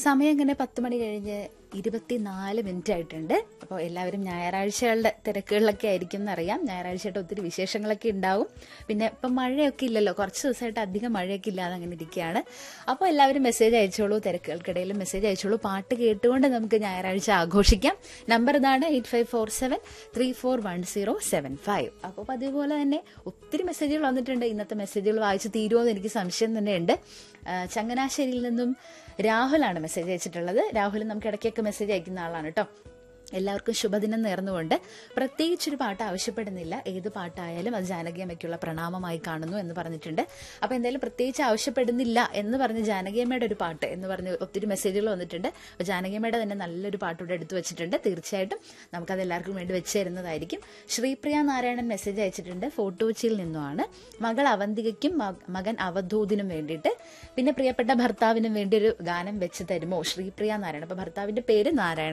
സമയം ഇങ്ങനെ പത്ത് മണി കഴിഞ്ഞ് ഇരുപത്തിനാല് മിനിറ്റ് ആയിട്ടുണ്ട് അപ്പോൾ എല്ലാവരും ഞായറാഴ്ചകളുടെ തിരക്കുകളിലൊക്കെ ആയിരിക്കും എന്നറിയാം ഞായറാഴ്ചയായിട്ട് ഒത്തിരി വിശേഷങ്ങളൊക്കെ ഉണ്ടാവും പിന്നെ ഇപ്പം മഴയൊക്കെ ഇല്ലല്ലോ കുറച്ച് ദിവസമായിട്ട് അധികം മഴയൊക്കെ ഇല്ലാതെ അങ്ങനെ ഇരിക്കുകയാണ് അപ്പോൾ എല്ലാവരും മെസ്സേജ് അയച്ചോളൂ തിരക്കുകൾക്കിടയിൽ മെസ്സേജ് അയച്ചോളൂ പാട്ട് കേട്ടുകൊണ്ട് നമുക്ക് ഞായറാഴ്ച ആഘോഷിക്കാം നമ്പർ ഇതാണ് eight five four seven three four one zero seven five അപ്പോൾ അതേപോലെ തന്നെ ഒത്തിരി മെസ്സേജുകൾ വന്നിട്ടുണ്ട് ഇന്നത്തെ മെസ്സേജുകൾ വായിച്ച് തീരുമോ എന്ന് എനിക്ക് സംശയം തന്നെയുണ്ട് ആ, ചങ്ങനാശ്ശേരിയിൽ നിന്നും രാഹുലാണ് മെസ്സേജ് അയച്ചിട്ടുള്ളത് രാഹുൽ നമുക്ക് ഇടയ്ക്കൊക്കെ മെസ്സേജ് അയക്കുന്ന ആളാണ് കേട്ടോ എല്ലാവർക്കും ശുഭദിനം നേർന്നുകൊണ്ട് പ്രത്യേകിച്ചൊരു പാട്ട് ആവശ്യപ്പെടുന്നില്ല ഏത് പാട്ടായാലും അത് ജാനകി അമ്മയ്ക്കുള്ള പ്രണാമമായി കാണുന്നു എന്ന് പറഞ്ഞിട്ടുണ്ട് അപ്പോൾ എന്തായാലും പ്രത്യേകിച്ച് ആവശ്യപ്പെടുന്നില്ല എന്ന് പറഞ്ഞ് ജാനകി അമ്മയുടെ ഒരു പാട്ട് എന്ന് പറഞ്ഞ് ഒത്തിരി മെസ്സേജുകൾ വന്നിട്ടുണ്ട് അപ്പോൾ ജാനകി അമ്മയുടെ തന്നെ നല്ലൊരു പാട്ട് ഇവിടെ എടുത്തു വെച്ചിട്ടുണ്ട് തീർച്ചയായിട്ടും നമുക്കത് എല്ലാവർക്കും വേണ്ടി വെച്ച് തരുന്നതായിരിക്കും ശ്രീപ്രിയ നാരായണൻ മെസ്സേജ് അയച്ചിട്ടുണ്ട് ഫോട്ടോച്ചിയിൽ നിന്നുമാണ് മകൾ അവന്തികയ്ക്കും മക- മകൻ അവധൂതിനും വേണ്ടിയിട്ട് പിന്നെ പ്രിയപ്പെട്ട ഭർത്താവിനും വേണ്ടി ഒരു ഗാനം വെച്ച് തരുമോ ശ്രീപ്രിയ നാരായണൻ അപ്പോൾ ഭർത്താവിന്റെ പേര് നാരായണൻ